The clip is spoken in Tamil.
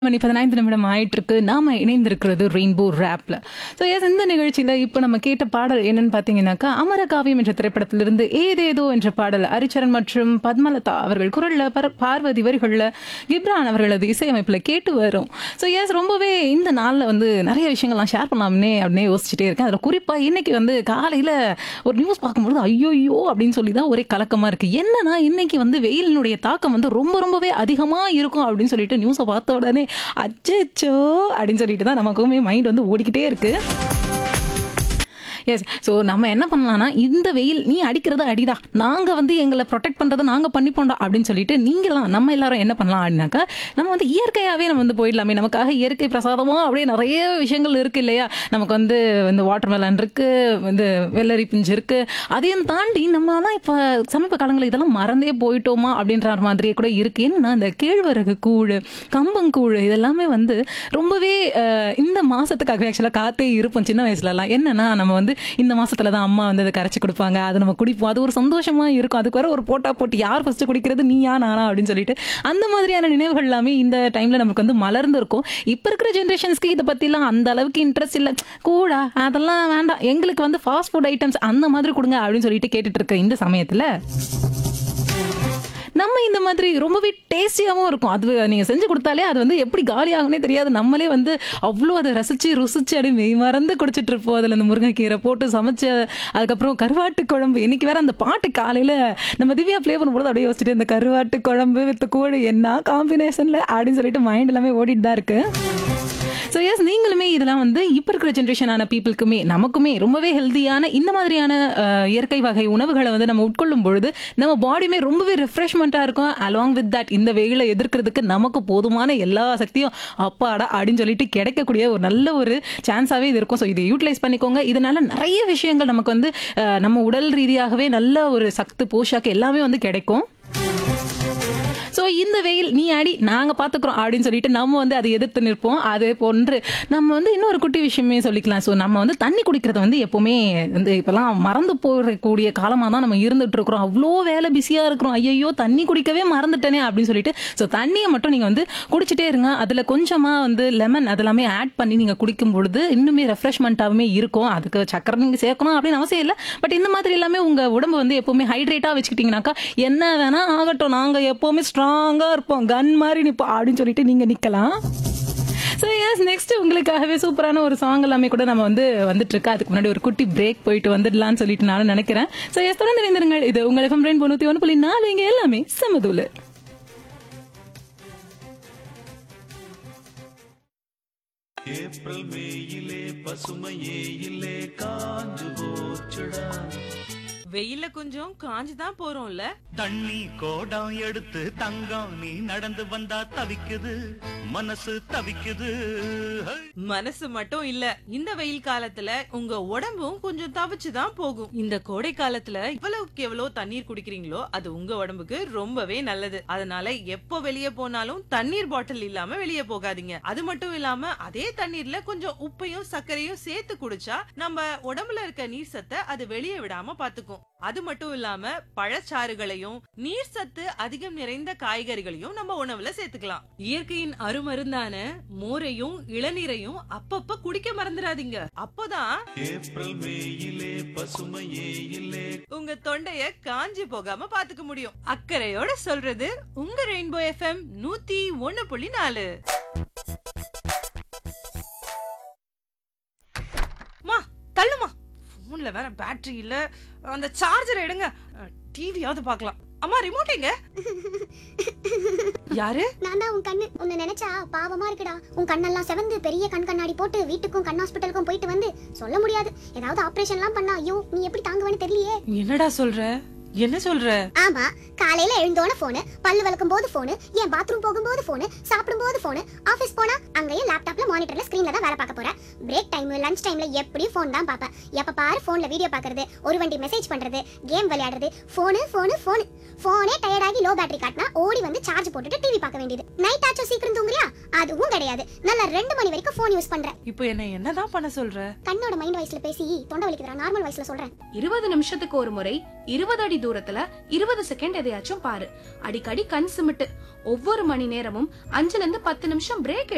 மணி பதினைந்து நிமிடம் ஆயிட்டு இருக்கு நாம இணைந்திருக்கிறது ரெயின்போ ரேப்ல ஸோ எஸ் இந்த நிகழ்ச்சியில இப்போ நம்ம கேட்ட பாடல் என்னன்னு பார்த்தீங்கன்னாக்கா அமரகாவியம் என்ற திரைப்படத்திலிருந்து ஏதேதோ என்ற பாடல் ஹரிச்சரன் மற்றும் பத்மலதா அவர்கள் குரல்ல பர- பார்வதி வரிகள்ல கிப்ரான் அவர்களது இசையமைப்புல கேட்டு வரும் ஸோ எஸ் ரொம்பவே இந்த நாள்ல வந்து நிறைய விஷயங்கள்லாம் ஷேர் பண்ணலாம்னே அப்படின்னு யோசிச்சுட்டே இருக்கேன் அதில் குறிப்பா இன்னைக்கு வந்து காலையில ஒரு நியூஸ் பார்க்கும்பொழுது ஐயோயோ அப்படின்னு சொல்லி தான் ஒரே கலக்கமா இருக்கு என்னன்னா இன்னைக்கு வந்து வெயிலினுடைய தாக்கம் வந்து ரொம்ப ரொம்பவே அதிகமா இருக்கும் அப்படின்னு சொல்லிட்டு நியூஸை பார்த்த உடனே அச்சோ அப்படின்னு சொல்லிட்டு தான் நமக்குமே மைண்ட் வந்து ஓடிக்கிட்டே இருக்கு எஸ் ஸோ நம்ம என்ன பண்ணலாம்னா இந்த வெயில் நீ அடிக்கிறத அடிடா நாங்கள் வந்து எங்களை ப்ரொடெக்ட் பண்ணுறதை நாங்கள் பண்ணிப்போண்டா அப்படின்னு சொல்லிட்டு நீங்களாம் நம்ம எல்லாரும் என்ன பண்ணலாம் அப்படின்னாக்கா நம்ம வந்து இயற்கையாகவே நம்ம வந்து போயிடலாமே நமக்காக இயற்கை பிரசாதமாக அப்படியே நிறைய விஷயங்கள் இருக்கு இல்லையா நமக்கு வந்து இந்த வாட்டர் மெலன் இருக்கு வந்து வெள்ளரி பிஞ்சு இருக்கு அதையும் தாண்டி நம்மலாம் இப்போ சமீப காலங்களில் இதெல்லாம் மறந்தே போயிட்டோமா அப்படின்ற மாதிரியே கூட இருக்கு என்னன்னா இந்த கேழ்வரகு கூழ் கம்பங்கூழ் இதெல்லாமே வந்து ரொம்பவே அஹ், இந்த மாசத்துக்காகவே ஆக்சுவலாக காத்தே இருப்போம் சின்ன வயசுலலாம் என்னன்னா நம்ம வந்து இந்த மாசத்துல தான் அம்மா வந்து அதை கரைச்சி கொடுப்பாங்க அதை நம்ம குடிப்போம் அது ஒரு சந்தோஷமா இருக்கும் அதுக்கு வர ஒரு போட்டா போட்டு யார் ஃபர்ஸ்ட் குடிக்கிறது நீயா நானா அப்படின்னு சொல்லிட்டு அந்த மாதிரியான நினைவுகள் எல்லாமே இந்த டைம்ல நமக்கு வந்து மலர்ந்து இருக்கும் இப்ப இருக்கிற ஜென்ரேஷன்ஸ்க்கு இதை பத்திலாம் அந்த அளவுக்கு இன்ட்ரெஸ்ட் இல்லை கூடா அதெல்லாம் வேண்டாம் எங்களுக்கு வந்து ஃபாஸ்ட் ஃபுட் ஐட்டம்ஸ் அந்த மாதிரி கொடுங்க அப்படின்னு சொல்லிட்டு கேட்டுட்டு இருக்க இந்த சமயத்துல நம்ம இந்த மாதிரி ரொம்பவே டேஸ்டியாகவும் இருக்கும் அது நீங்கள் செஞ்சு கொடுத்தாலே அது வந்து எப்படி காலி ஆகும்னே தெரியாது நம்மளே வந்து அவ்வளோ அதை ரசித்து ருசிச்சு அப்படி மெய் மறந்து குடிச்சிட்டு இருப்போம் அதில் அந்த முருங்கைக்கீரை போட்டு சமைச்ச அதுக்கப்புறம் கருவாட்டு குழம்பு இன்னைக்கு வேற அந்த பாட்டு காலையில் நம்ம திவ்யா ப்ளே பண்ணும்போது அப்படியே யோசிச்சுட்டு இந்த கருவாட்டு குழம்பு வித் கோழி என்ன காம்பினேஷனில் அப்படின்னு சொல்லிட்டு மைண்ட் எல்லாமே ஓடிட்டு தான் இருக்கு ஸோ எஸ் நீங்களுமே இதெல்லாம் வந்து இப்போ இருக்கிற ஜென்ரேஷனான பீப்புளுக்குமே நமக்குமே ரொம்பவே ஹெல்த்தியான இந்த மாதிரியான அஹ், இயற்கை வகை உணவுகளை வந்து நம்ம உட்கொள்ளும் பொழுது நம்ம பாடியுமே ரொம்பவே ரெஃப்ரெஷ்மெண்ட்டாக இருக்கும் அலாங் வித் தட் இந்த வெயிலை எதிர்க்கிறதுக்கு நமக்கு போதுமான எல்லா சக்தியும் அப்பாடா அப்படின்னு சொல்லிட்டு கிடைக்கக்கூடிய ஒரு நல்ல ஒரு சான்ஸாகவே இது இருக்கும் ஸோ இதை யூட்டிலைஸ் பண்ணிக்கோங்க இதனால நிறைய விஷயங்கள் நமக்கு வந்து அஹ், நம்ம உடல் ரீதியாகவே நல்ல ஒரு சத்து போஷாக்கு எல்லாமே வந்து கிடைக்கும் ஸோ இந்த வெயில் நீ அடி நாங்கள் பார்த்துக்குறோம் அப்படின்னு சொல்லிட்டு நம்ம வந்து அதை எதிர்த்து நிற்போம் அதே போன்று நம்ம வந்து இன்னொரு குட்டி விஷயமே சொல்லிக்கலாம் ஸோ நம்ம வந்து தண்ணி குடிக்கிறத வந்து எப்போவுமே வந்து இப்போலாம் மறந்து போகக்கூடிய காலமாக தான் நம்ம இருந்துட்டு இருக்கிறோம் அவ்வளோ வேலை பிஸியாக இருக்கிறோம் ஐயோ தண்ணி குடிக்கவே மறந்துட்டேனே அப்படின்னு சொல்லிட்டு ஸோ தண்ணியை மட்டும் நீங்கள் வந்து குடிச்சிட்டே இருங்க அதில் கொஞ்சமாக வந்து லெமன் அதெல்லாமே ஆட் பண்ணி நீங்கள் குடிக்கும் பொழுது இன்னுமே ரெஃப்ரெஷ்மெண்ட்டாகவே இருக்கும் அதுக்கு சக்கரை நீங்கள் சேர்க்கணும் அப்படின்னு அவசியம் இல்லை பட் இந்த மாதிரி எல்லாமே உங்கள் உடம்பு வந்து எப்போவுமே ஹைட்ரேட்டாக வச்சுக்கிட்டிங்கனாக்கா என்ன வேணா ஆகட்டும் நாங்கள் எப்போவுமே ஸ்ட்ராங்காக இருப்போம் கன் மாதிரி நிற்போம் அப்படின்னு சொல்லிட்டு நீங்கள் நிற்கலாம் ஸோ எஸ் நெக்ஸ்ட் உங்களுக்காகவே சூப்பரான ஒரு சாங் எல்லாமே கூட நம்ம வந்து வந்துட்டு இருக்கு அதுக்கு முன்னாடி ஒரு குட்டி பிரேக் போயிட்டு வந்துடலாம்னு சொல்லிட்டு நானும் நினைக்கிறேன் ஸோ எஸ் தொடர்ந்து இணைந்திருங்கள் இது உங்கள் எஃப்எம் ரெயின் தொண்ணூற்றி ஒன்று புள்ளி நாலு இங்கே எல்லாமே சமதூலு ஏப்ரல் மேயிலே பசுமையே இல்லே காஞ்சு போச்சுடா வெயில்ல கொஞ்சம் காஞ்சு தான் போறோம்ல தண்ணி கோடம் எடுத்து தங்கம் நீ நடந்து வந்தா தவிக்குது மனசு தவிக்குது ஹை! மனசு மட்டும் இல்ல இந்த வெயில் காலத்துல உங்க உடம்பும் கொஞ்சம் தவிச்சு தான் போகும் இந்த கோடை காலத்துல இவ்வளவுக்கு எவ்வளவு தண்ணீர் குடிக்கிறீங்களோ அது உங்க உடம்புக்கு ரொம்பவே நல்லது அதனால எப்போ வெளியே போனாலும் தண்ணீர் பாட்டில் இல்லாம வெளியே போகாதீங்க அது மட்டும் இல்லாம அதே தண்ணீர்ல கொஞ்சம் உப்பையும் சர்க்கரையும் சேர்த்து குடிச்சா நம்ம உடம்புல இருக்க நீர் சத்தை அது வெளியே விடாம பாத்துக்கும் அது மட்டும் இல்லாம பழச்சாறுகளையும் நீர் சத்து அதிகம் நிறைந்த காய்கறிகளையும் நம்ம உணவுல சேர்த்துக்கலாம் இயற்கையின் அருமருந்தான மோரையும் இளநீரையும் அப்பப்ப குடிக்க மறந்துடாதீங்க அப்போதான் ஏப்ரல் மேயிலே பசுமையே இல்லே உங்க தொண்டைய காஞ்சி போகாம பாத்துக்க முடியும் அக்கறையோட சொல்றது உங்க ரெயின்போ எஃப்எம் நூத்தி ஒண்ணு புள்ளி நாலு மா தள்ளுமா போன்ல வேற பேட்டரி இல்ல அந்த சார்ஜர் எடுங்க டிவியாவது பார்க்கலாம் அம்மா ரிமோட் எங்க யாரு நான் தான் உன் கண்ணு உன்னை நினைச்சா பாவமா இருக்குடா உன் கண்ணெல்லாம் செவந்து பெரிய கண் கண்ணாடி போட்டு வீட்டுக்கும் கண் ஹாஸ்பிட்டலுக்கும் போயிட்டு வந்து சொல்ல முடியாது ஏதாவது ஆபரேஷன்லாம் பண்ணா ஐயோ நீ எப்படி தாங்குவேன்னு தெரியலையே என்னடா சொல்ற என்ன சொல்ற ஆமா காலையில எழுந்தோன போனு பல்லு விளக்கும் போது போனு என் பாத்ரூம் போகும்போது போனு சாப்பிடும் போது போனு ஆபீஸ் போனா அங்கேயும் லேப்டாப்ல மானிட்டர்ல ஸ்கிரீன்ல தான் வேலை பார்க்க போறேன் பிரேக் டைம் லஞ்ச் டைம்ல எப்படியும் ஃபோன் தான் பார்ப்பேன் எப்ப பாரு போன்ல வீடியோ பார்க்கறது ஒரு வண்டி மெசேஜ் பண்றது கேம் விளையாடுறது போனு போனு போனு போனே டயர்டாகி லோ பேட்டரி காட்டினா ஓடி வந்து சார்ஜ் போட்டுட்டு டிவி பார்க்க வேண்டியது நைட் ஆச்சும் சீக்கிரம் தூங்குறியா அதுவும் கிடையாது நல்லா ரெண்டு மணி வரைக்கும் ஃபோன் யூஸ் பண்றேன் இப்போ என்ன என்னதான் பண்ண சொல்ற கண்ணோட மைண்ட் வாய்ஸ்ல பேசி தொண்டை வலிக்குதுடா நார்மல் வாய்ஸ்ல சொல்றேன் இருபது நிமிஷத்துக்கு ஒரு முறை இருபது அடி தூரத்துல இருபது செகண்ட் எதையாச்சும் பாரு அடிக்கடி கண் சிமிட்டு ஒவ்வொரு மணி நேரமும் அஞ்சுல இருந்து பத்து நிமிஷம் பிரேக்